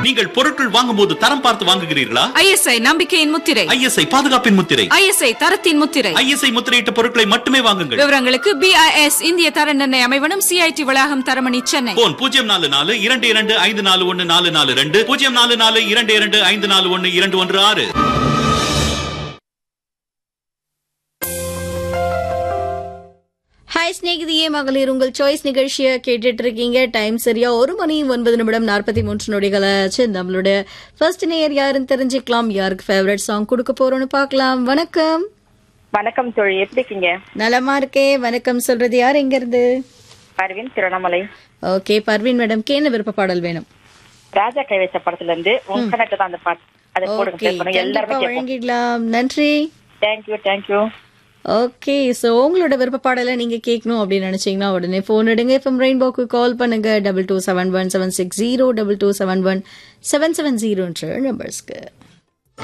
நீங்கள் பொருட்கள் வாங்கும் போது தரம் பார்த்து வாங்குகிறீர்களா ஐஎஸ்ஐ நம்பிக்கையின் முத்திரை ஐஎஸ்ஐ பாதுகாப்பின் முத்திரை ஐஎஸ்ஐ தரத்தின் முத்திரை ஐஎஸ்ஐ முத்திரையிட்ட பொருட்களை மட்டுமே வாங்குங்கள் விவரங்களுக்கு பிஐஎஸ் இந்திய தர நிர்ணய அமைவனம் சிஐடி வளாகம் தரமணி சென்னை போன் பூஜ்ஜியம் நாலு நாலு இரண்டு இரண்டு ஐந்து நாலு ஒன்னு நாலு நாலு ரெண்டு பூஜ்ஜியம் நாலு நாலு இரண்டு இரண்டு ஐந்து நாலு ஒன்னு இரண்டு ஒன்று ஆறு ஹாய் ஸ்நேகிதியே மகளிர் உங்கள் சாய்ஸ் நிகழ்ச்சியை கேட்டுட்டு இருக்கீங்க டைம் சரியா ஒரு மணி ஒன்பது நிமிடம் நாற்பத்தி மூன்று நொடிகள் ஆச்சு நம்மளோட ஃபர்ஸ்ட் நேயர் யாருன்னு தெரிஞ்சுக்கலாம் யாருக்கு ஃபேவரட் சாங் கொடுக்க போறோம்னு பார்க்கலாம் வணக்கம் வணக்கம் தோழி எப்படி இருக்கீங்க நலமா இருக்கே வணக்கம் சொல்றது யார் எங்க இருந்து அரவிந்த் திருவண்ணாமலை ஓகே பர்வீன் மேடம் கேன விருப்ப பாடல் வேணும் ராஜா கைவச்ச படத்துல இருந்து உங்க கணக்கு தான் அந்த பாட்டு அதை போடுங்க ஓகே play பண்ணுங்க எல்லாருமே கண்டிப்பா கேட்போம் வழங்கிடலாம் நன்றி தேங்க்யூ தேங்க்யூ ஓகே ஸோ உங்களோட விருப்ப பாடலை நீங்க கேட்கணும் அப்படின்னு நினைச்சீங்கன்னா உடனே ஃபோன் எடுங்க எஃப்எம் ரெயின்போக்கு கால் பண்ணுங்க double two seven one seven six zero double two seven one seven seven ஜீரோன்ற நம்பர்ஸ்க்கு